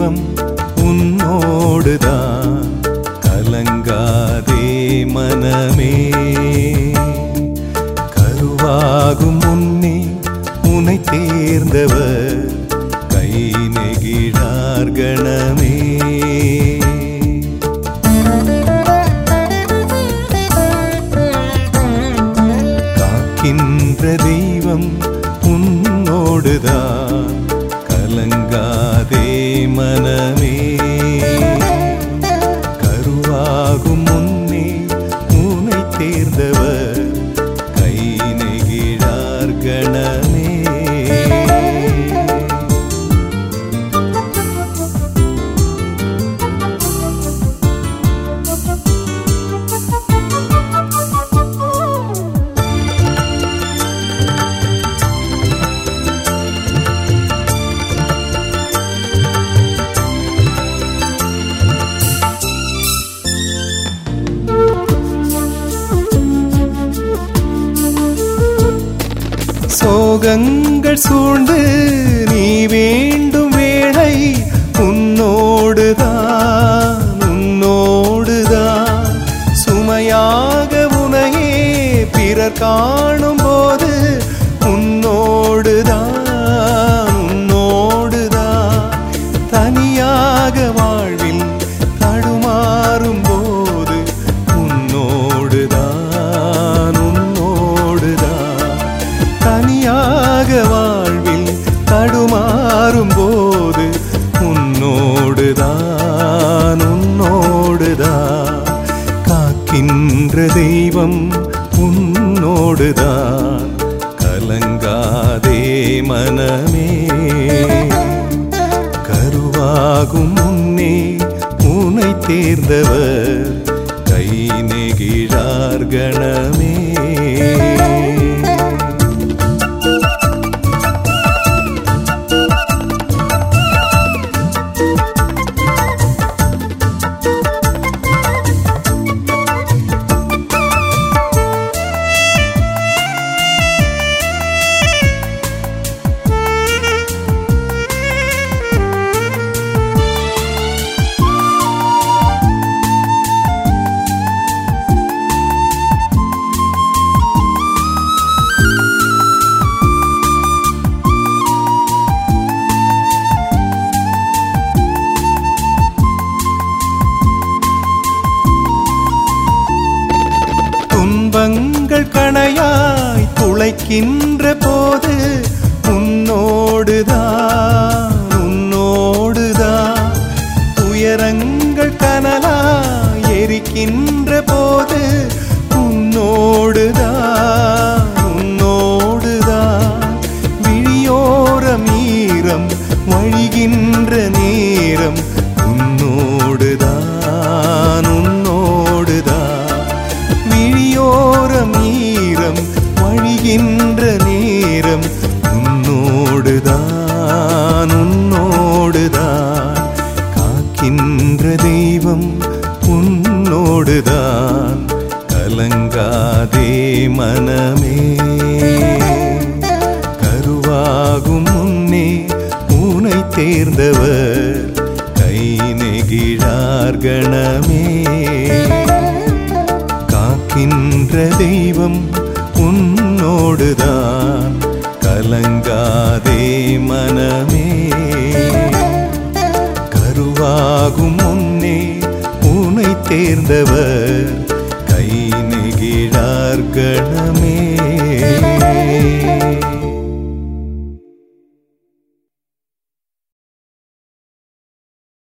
தெய்வம் உன்னோடுதான் கலங்காதே மனமே கருவாகும் முன்னே உனை தேர்ந்தவர் கை நெகிழார் கணமே காக்கின்ற தெய்வம் உன்னோடுதான் கலங்காதே மனமே கருவாகும் முன்னே உனை தேர்ந்தவர் கை நெகிழார் கணமே சோகங்கள் சூழ்ந்து நீ வேண்டும் வேளை உன்னோடுதான் உன்னோடுதான் சுமையாக உனையே பிறர் காணும் போது உன்னோடுதான் உன்னோடுதான் தனியாக வாழ்வில் தடுமாறும் போது உன்னோடுதான் உன்னோடுதான் தனியாக வாழ்வில் தடுமாறும் போது உன்னோடுதான் உன்னோடுதான் காக்கின்ற தெய்வம் உன்னோடுதான் கலங்காதே மனமே கருவாகும் முன்னே உனை தேர்ந்தவர் கை நெகிழார் கணமே துன்பங்கள் கணையாய் துளைக்கின்ற போது உன்னோடுதான் உன்னோடுதான் துயரங்கள் கனலாய் எரிக்கின்ற போது உன்னோடுதான் உன்னோடுதான் விழியோரம் ஈரம் வழிகின்ற நேரம் உன்னோடுதான் உன்னோடுதான் விழியோரம் ஈரம் வழிகின்ற நேரம் உன்னோடுதான் உன்னோடுதான் காக்கின்ற தெய்வம் உன்னோடுதான் கலங்காதே மனமே கருவாகும் முன்னே உனை தேர்ந்தவர் கை நெகிழார் கணமே காக்கின்ற தெய்வம் உன்னோடுதான் கலங்காதே மனமே கருவாகும் முன்னே உனை தேர்ந்தவர் கை நெகிழார் கணமே